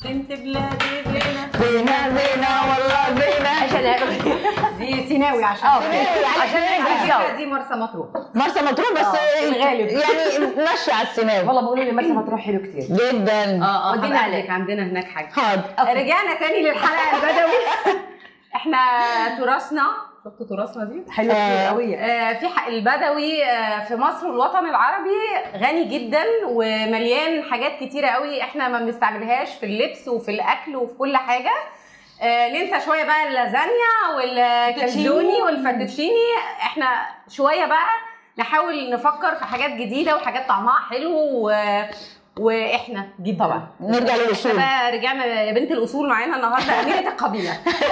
بنت بلادي زينة زينة زينة والله زينة عشان دي سيناوي عشان اه عشان عشان الجو دي مرسى مطروح مرسى مطروح بس آه، الغالب. يعني مشي على السينما والله بيقولوا لي مرسى مطروح حلو كثير جدا اه اه ودينا ودينا عليك. عليك عندنا هناك حاجة حاضر رجعنا تاني للحلقة البدوي احنا تراثنا شفتوا تراثنا دي؟ حلو آه. كثير قوية آه، في ح- البدوي آه، في مصر والوطن العربي غني جدا ومليان حاجات كتيره قوي احنا ما بنستعملهاش في اللبس وفي الاكل وفي كل حاجه آه، ننسى شويه بقى اللازانيا والكالزوني والفاتوتشيني احنا شويه بقى نحاول نفكر في حاجات جديده وحاجات طعمها حلو و... واحنا جدا طبعا. نرجع للأصول بقى رجعنا يا بنت الاصول معانا النهارده اميره القبيله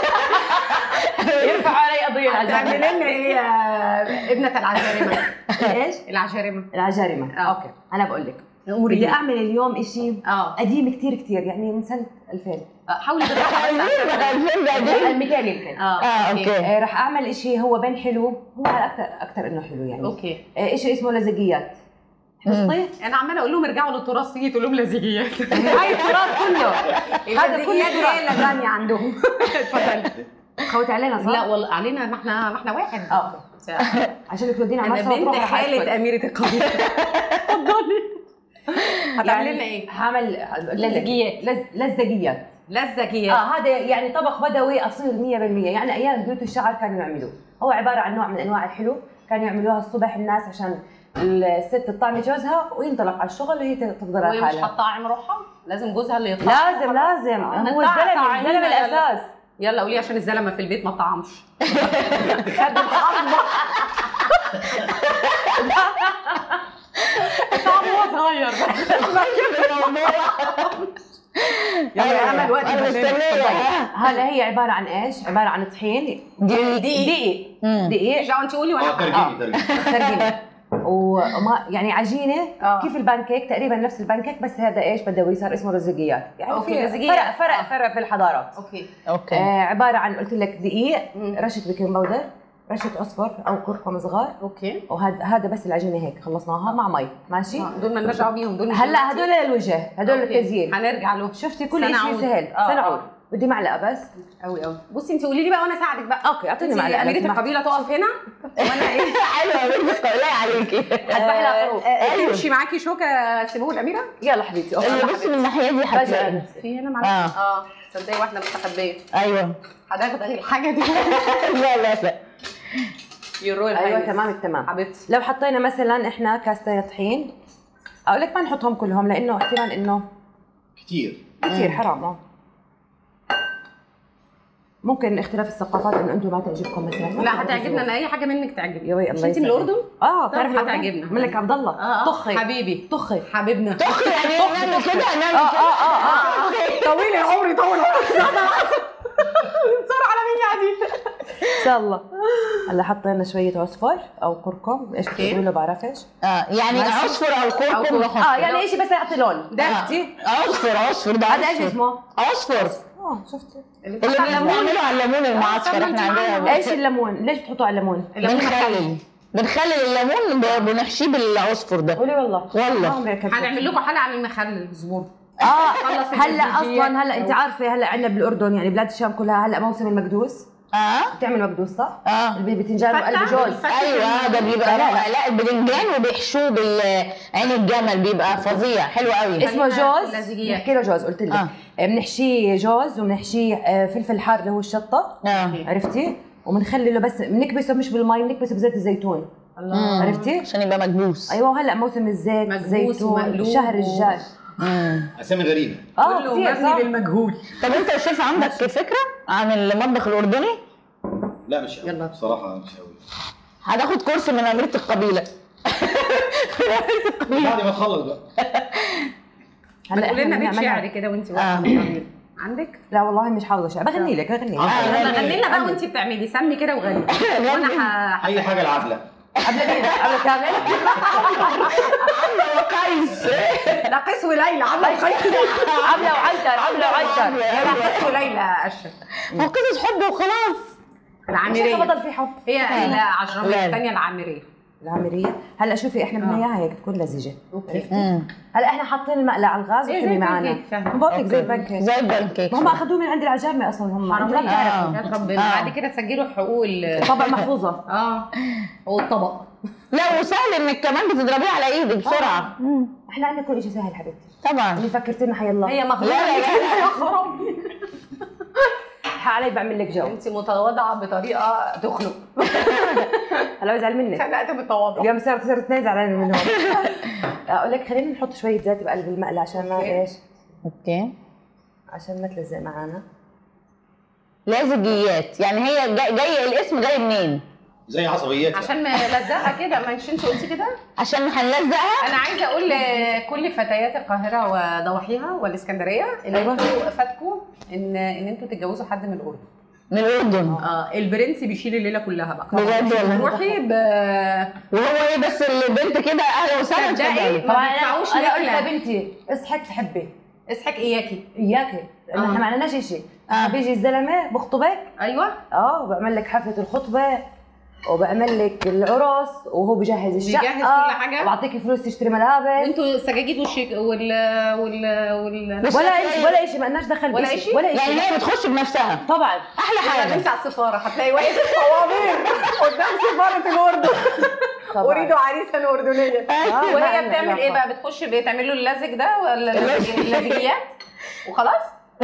يرفع علي قضية هتعمل العجارمة لنا ايه يا ابنه العجارمه ايش؟ العجارمه العجارمة آه. اوكي انا بقول لك اموري بدي دي اعمل اليوم اشي اه قديم كثير كثير يعني من سنة 2000 حاولي بالراحه بس عشان- 200 يمكن اه اه اوكي آه، رح اعمل اشي هو بين حلو هو اكثر اكثر انه حلو يعني اوكي آه، اشي اسمه لزقيات حفظتي؟ انا عماله اقول لهم ارجعوا للتراث تيجي تقول لهم لزجيات هاي التراث كله هذا كله اللزجيات تراث. هي اللازانيا عندهم اتفضلي خوت علينا صح؟ لا والله علينا ما احنا ما احنا واحد اه عشان تودينا على انا مرسى بنت مطروح رح خالة أسكت. اميره القبيله اتفضلي هتعملي لنا ايه؟ هعمل لزقيات. لز... لزقيات لزجيات اه هذا يعني طبق بدوي اصيل 100% يعني ايام بيوت الشعر كانوا يعملوه هو عباره عن نوع من انواع الحلو كانوا يعملوها الصبح الناس عشان الست تطعم جوزها وينطلق على الشغل وهي تفضل وهي مش لحالها هتطعم روحها لازم جوزها اللي يطلع لازم لازم هو نطعم الزلمه طعمينا الزلمه يلا. الاساس يلا قولي عشان الزلمه في البيت ما طعمش خد الحظ طعمه وهو صغير يلا عمل وقت انا مستنيه هلا هي عباره عن ايش؟ عباره عن طحين دي دقيق مم. دقيق ارجعوا انت قولي اه وانا ترجمي ترجمي ترجمه وما يعني عجينه آه. كيف البانكيك تقريبا نفس البانكيك بس هذا ايش بدوي صار اسمه رزقيات يعني أوكي، في رزقيات. فرق فرق آه. فرق في الحضارات اوكي اوكي آه عباره عن قلت لك دقيق مم. رشه بيكنج باودر رشه عصفر او كركم صغار اوكي وهذا هذا بس العجينه هيك خلصناها مع مي ماشي آه، دول ما نرجعوا بيهم دول هلا هدول للوجه هدول أوكي. للتزيين هنرجع له شفتي كل سنعود. شيء سهل آه، سنعود آه. بدي معلقه بس قوي قوي بصي انت قولي لي بقى وانا اساعدك بقى اوكي اعطيني انت معلقه اميره لو سمحت. القبيله تقف هنا وانا ايه حلوه بنت لا عليكي هذبح لها خروف آه، آه، أيوه. تمشي معاكي شوكه سيبوه الاميره يلا حبيبتي اللي اوكي بصي من الناحيه دي هتلاقي فجأة. في هنا معلش آه. اه تصدقي واحده مستخبيه ايوه هتاخدي الحاجه دي لا لا لا يورو ايوه تمام التمام حبيبتي لو حطينا مثلا احنا كاستين طحين اقول لك ما نحطهم كلهم لانه احتمال انه كتير كثير حرام اه ممكن اختلاف الثقافات انه انتم ما تعجبكم مثلا لا هتعجبنا انا اي حاجه منك تعجبني يا وي مش الله انت من يسعدك. الاردن اه طب بتعرفي الأردن؟ هتعجبنا. ملك عبد الله اه طخي حبيبي طخي حبيبنا تخ يعني نعمل كده نعمل اه كده اه اه اه طويل العمر يطول صار على مين قاعدين ان شاء الله هلا حطينا شويه عصفر او كركم ايش أوكي. بتقولوا بعرفش اه يعني ماشي. عصفر او أو كركم كركم. نحط اه يعني شيء بس يعطي لون ده عرفتي عصفر عصفر ده هذا ايش عصفر. اسمه؟ عصفر اه شفتي اللي بنعمله على الليمون المعصفر طب ما احنا انت عندنا ايش الليمون؟ ليش بتحطوا على الليمون؟ بنخلل بنخلل الليمون ب- بنحشيه بالعصفر ده قولي والله والله. ما عمري أكلت. هنعمل لكم حلقه عن المخلل زبور اه خلص هلا الفيديوهات. اصلا هلا انت عارفه هلا عندنا بالاردن يعني بلاد الشام كلها هلا موسم المقدوس اه بتعمل مقدوس صح؟ اه البتنجان وقلب فتة؟ جوز فتة ايوه ده بيبقى لا، لا. رائع لا البدنجان وبيحشوه بالعين الجمل بيبقى فظيع حلو قوي اسمه خلينا جوز لزجيات. نحكي له جوز قلت لك آه. بنحشيه جوز وبنحشيه آه، فلفل حار اللي هو الشطه اه عرفتي؟ وبنخلله بس بنكبسه مش بالمي بنكبسه بزيت الزيتون الله عرفتي؟ عشان يبقى مكبوس ايوه وهلا موسم الزيت مكبوس الزيتون ومقلوب الشهر و- الجاي مم. اسامي غريبه اه كله كثير مبني صح؟ بالمجهول طب انت يا شيف عندك فكره عن المطبخ الاردني لا مش قوي يلا. بصراحه مش قوي هتاخد كورس من اميره القبيله بعد ما تخلص بقى ما تقولي لنا بيت بنعملها- شعر كده وانت آه. واقفه بتعملي. عندك؟ لا والله مش حافظه شيء بغني لك بغني آه. لك آه. لما غني لنا بقى وانت بتعملي سمي كده وغني وانا ح... اي حاجه العدله قبل مين؟ قبل كامل؟ قيس لا قيس وليلى عامله قيس عبله وعنتر عبله وعنتر لا قيس وليلى اشرف هو قصص حب وخلاص شو العامريه بضل في حب هي لا. العشرميه لا. الثانيه العامريه العامريه هلا شوفي احنا بدنا آه. اياها هيك تكون لزجه اوكي مم. هلا احنا حاطين المقلة على الغاز إيه، زي وحلي معنا البانكيك فعلا. بقول لك زي أوكي. البانكيك زي البانكيك ما هم اخذوه من عند العجامه اصلا هم حرام لا عليك بتعرف آه. يا ربنا آه. بعد كده تسجلوا حقوق ال طبع محفوظه اه هو الطبق لا وسهل انك كمان بتضربيه على ايدك بسرعه مم. احنا عندنا كل شيء سهل حبيبتي طبعا اللي فكرتينا حي الله هي مغلوبه لا، لا، لا. يا خرابي علي بعمل لك جو انت متواضعه بطريقه تخنق هلا بزعل منك خلقت بالتواضع اليوم صارت صارت اثنين زعلانه منهم اقول لك خلينا نحط شويه زيت بقلب المقلة عشان ما أوكي. ايش اوكي عشان ما تلزق معانا لازجيات يعني هي جاي, جاي الاسم جاي منين زي عصبيات عشان ملزقه كده ما انتش انت قلتي كده عشان هنلزقها انا عايزه اقول لكل فتيات القاهره وضواحيها والاسكندريه ان أيوة. انتوا فاتكم ان ان انتوا تتجوزوا حد من الاردن من الاردن اه البرنس بيشيل الليله كلها بقى بجد والله. روحي ب وهو ايه بس البنت كده اهلا وسهلا صدقي. اتفضلي. ما طبعا بيدفعوش انا قلت نقلة. لبنتي اصحك تحبي اصحك اياكي اياكي لان آه. احنا ما عندناش شيء آه. بيجي الزلمه بخطبك ايوه اه وبعمل لك حفله الخطبه وبعمل لك العرس وهو بجهز الشقه بيجهز كل حاجة. وبعطيكي فلوس تشتري ملابس وانتوا السجاجيد والشيك وال وال وال بس ولا هتلاقي- شيء ولا شيء ما لناش دخل ولا بشيء إشي؟ ولا يعني شيء هي بتخش بنفسها طبعا احلى انا حاجه بنت على السفاره هتلاقي واقف طوابير قدام سفاره الاردن طبعا اريد عريسا اردنيا آه، وهي لا، لا، بتعمل لا. ايه بقى بتخش بتعمل له اللزج ده ولا اللزج- اللزجيات وخلاص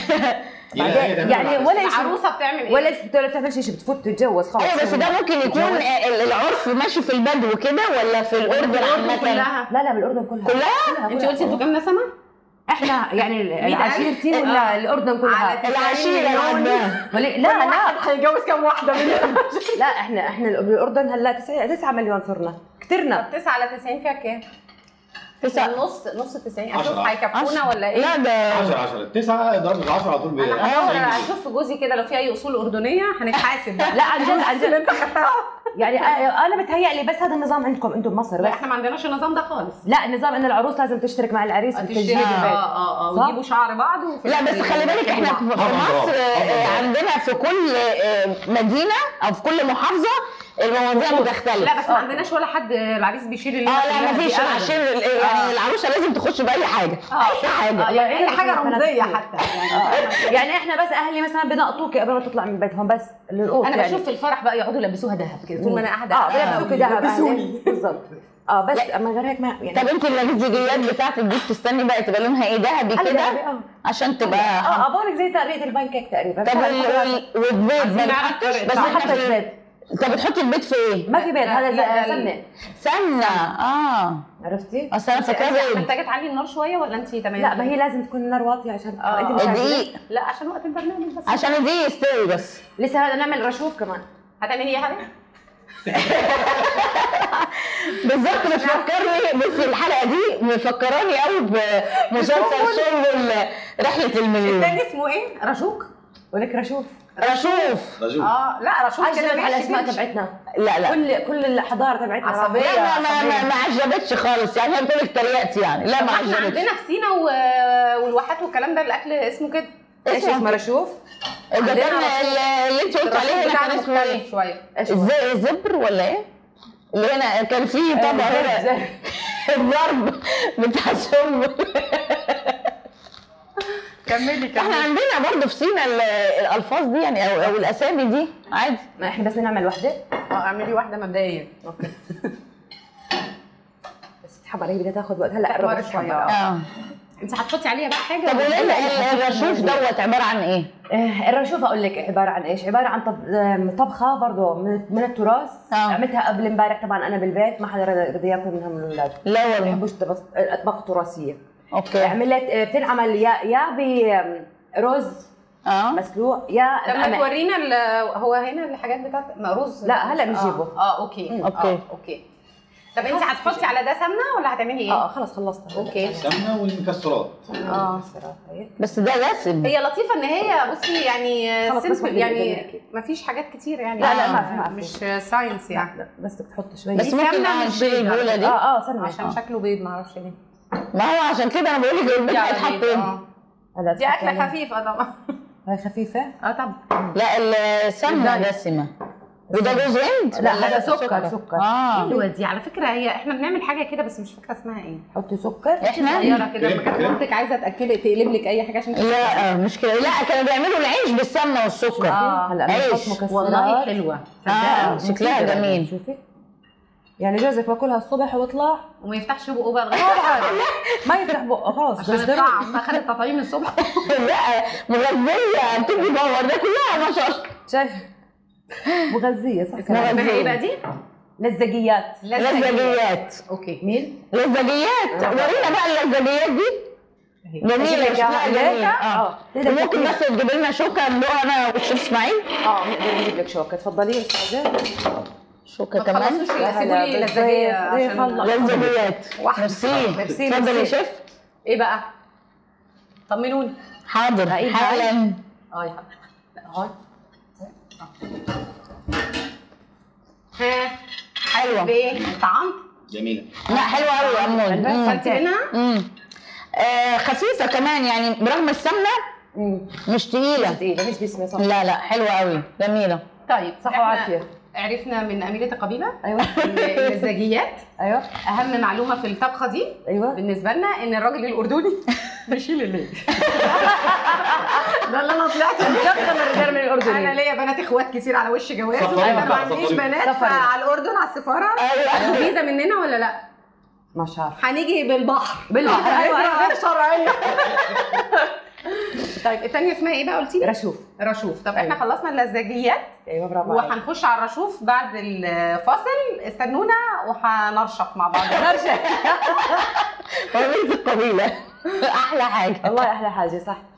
يعني ولا شيء العروسه بتعمل ايه ولا ولا بتعملش شيء بتفوت تتجوز خلاص ايوه بس ده ممكن يكون ال- العرف ماشي في البدو كده ولا في الاردن الأردن عامه كلها لا لا بالاردن كلها كلها؟ انت قلتي انتوا كام نسمه؟ احنا يعني ألف؟ العشيرتين ولا آه. الاردن كلها على العشيره العدنان. ولا- لا لا هيتجوز كام واحده مننا؟ لا احنا احنا بالاردن هلا 9 9 مليون صرنا كترنا 9 على 90 فيها كام؟ تسعة نص نص 90 عشرة. اشوف هيكفونا عشرة. ولا ايه؟ لا ده 10 10 9 ضرب 10 على طول ب انا هحاول اشوف جوزي كده لو في اي اصول اردنيه هنتحاسب بقى لا عن جد عن اللي جد انت خدتها يعني أ- انا بتهيألي بس هذا النظام عندكم انتم بمصر لا بس احنا ما عندناش النظام ده خالص لا النظام ان العروس لازم تشترك مع العريس في تشتري التجهيز اه البيت اه اه صح؟ ويجيبوا شعر بعض وفي لا بس الآخر خلي بالك احنا يركبوا في بعض. طبعاً مصر طبعاً. آه، عندنا في كل آه، مدينه او في كل محافظه المواضيع بتختلف لا بس ما عندناش ولا حد العريس بيشيل الليله اه لا كلها دي مفيش أبداً. العشير يعني العروسه لازم تخش باي حاجه اه اي اه حاجه يعني اي حاجه فأنا رمزيه كتير. حتى يعني يعني احنا بس اهلي مثلا بنقطوك قبل ما تطلع من بيتهم بس للقوط انا يعني. بشوف في الفرح بقى يقعدوا يلبسوها ذهب كده طول ما انا قاعده اه بيلبسوك ذهب يلبسوني أهلي. بالضبط اه بس اما غير هيك ما يعني طب انت اللزجيات بتاعتك دي بتستني بقى تبقى لونها ايه ذهبي أنا كده ذهبي، اه عشان تبقى اه ابورك زي طريقه البانكيك تقريبا طب وال- وال- والبيض ما عايزين نعرف بتحطش فرق بس طعم. احنا حطيت في- بيض طب بتحطي البيض في ايه؟ ما في بيض هذا لا، زي لا. سمنه سمنه اه عرفتي؟ اصل انا فاكراه انت بيض محتاجه تعلي النار شويه ولا انت تمام لا ما هي لازم تكون النار واطيه عشان آه. انت مش عارفة. الدقيق لا عشان وقت البرنامج بس عشان الدقيق يستوي بس لسه هذا نعمل رشوف كمان هتعملي ايه يا حبيبي؟ بالظبط بتفكرني بس الحلقه دي مفكراني قوي بمسلسل شغل رحله المليون التاني اسمه ايه؟ رشوق؟ ولك رشوف رشوف رجوع اه لا رشوق كده عجبت على ماشي الاسماء تمشي. تبعتنا لا لا كل كل الحضاره تبعتنا عصبية. لا ما, ما, ما, عصبية. ما عجبتش خالص يعني هي بتقول اتريقت يعني لا ما احنا عجبتش عندنا في سينا و... والواحات والكلام ده الاكل اسمه كده ايش اسمه رشوف؟ ده عندنا كان رشوف. اللي- اللي انت قلت عليه هنا بتاعنا كان اسمه ايه؟ مختلف شويه ايش هو؟ ازاي زبر ولا ايه؟ اللي هنا كان فيه طبق زي- هنا زي- الضرب بتاع سم كملي احنا عندنا برضه في سينا ال- الالفاظ دي يعني او, أو الاسامي دي عادي ما احنا بس نعمل وحده اه اعملي واحده مبدئيا اوكي بس تحمر هي بدها تاخذ وقت هلا تحمر قربت شوية، تحمر. آه. اه انت هتحطي عليها بقى حاجه طب ولا قولي إيه؟ لنا ال- الرشوف دوت عباره عن ايه؟ آه، الرشوف اقول لك عباره عن ايش؟ عباره عن طب... آم، طبخه برضه من, من التراث آه. عملتها قبل امبارح طبعا انا بالبيت ما حدا رضى رضى ياكل منها من الاولاد لا ما والله بحبوش الطبخ- الاطباق التراثيه اوكي عملت آه، بتنعمل يا يا برز اه مسلوق يا طب ما بقمح. تورينا ال- هو هنا الحاجات بتاعت ما رز لا، هلا بنجيبه. اه, آه اوكي مم. أوكي. آه اوكي طب انت هتحطي على ده سمنه ولا هتعملي ايه؟ اه خلص خلصت أوكي. سمنه والمكسرات اه بس ده دسم هي لطيفه ان هي بصي يعني خلاص، بس simple، واحدة يعني قدامك. ما فيش حاجات كتير يعني لا، لا، آه، ما في- ما في. مش ساينس يعني يعني بس بدك تحط شوي بس دي ممكن سمنة اه مش نشيل بيض على البوله دي اه اه سمنه عشان آه. شكله بيض ما اعرفش ليه ما هو عشان كده انا بقول لك البيت دي على هيتحط البيض، هنا آه. هلا دي تحطي اكله عليها. خفيفه طبعا هاي خفيفه اه طبعا لا السمنه الدايت. دسمه وده جوز هند لا ولا هذا ده سكر سكر اه حلوه دي على فكره هي احنا بنعمل حاجه كده بس مش فاكره اسمها ايه حطي سكر احنا صغيره كده لما كريم- كانت كريم. مامتك عايزه تاكلي تقلب لك اي حاجه عشان لا آه، مش كده لا كانوا بيعملوا العيش بالسمنه والسكر آه. هلا عيش. بنحط مكسرات والله حلوه اه صدقني شكلها مفيدة جميل شوفي يعني جوزك باكلها الصبح ويطلع وما يفتحش بقه بقى لغايه طبعا ما يفتح بقه خلاص عشان جزدره الطعم اخد التطعيم الصبح لا مغذيه بتدي باور ده كلها ما شاء الله شايف مغذيه صح اسمها كلامك. اسمها ايه بقى دي؟ لزجيات لزجيات اوكي مين؟ لزجيات ورينا بقى اللزجيات دي جميله أجيب لك شكلها إياها جميل عليك؟ اه آه. تقدر ممكن تاكلها. بس تجيب لنا شوكه ندوقها انا والشيف اسماعيل اه نقدر نجيب لك شوكه تفضلي استاذه شوكه ما كمان تخلصوش يا سيبوا هلا لي بالضيف. لزجيه ضيف عشان الله. لزجيات واحدة. ميرسي ميرسي، اتفضل يا ميرسي. شيف ايه بقى؟ طمنوني حاضر هاي- حالا اه يا حبيبي لا، هون ها حلوه بايه؟ طعمت؟ جميله لا حلوه قوي يا امون مم. خدت منها؟ مم. آه خفيفه كمان يعني برغم السمنه امم مش تقيله ثقيله مش بسمه صح لا لا حلوه قوي جميله طيب صحة إحنا وعافية. عرفنا من أميرة القبيلة ايوه إن المزاجيات ايوه أهم معلومة في الطبخة دي ايوه بالنسبة لنا إن الراجل الأردني بيشيل الليل ده اللي أنا طلعت مسخن الرجال من أنا الاردن ليا بنات إخوات كتير على وش جواز سفرين أنا ما بقى، عنديش سفرين. بنات سفرين. فعلى الأردن على السفارة ايوه فيزا مننا ولا لأ؟ مش عارفه هنيجي بالبحر بالبحر، أيوة، أيوة. غير شرعية طيب التانية اسمها إيه بقى قلتي لي؟ رشوف رشوف طب احنا أيوة. خلصنا اللزاجيات ايوه برافو عليك وهنخش على الرشوف بعد الفاصل استنونا وهنرشف مع بعض نرجع قبيله القبيله احلى حاجه والله احلى حاجه صح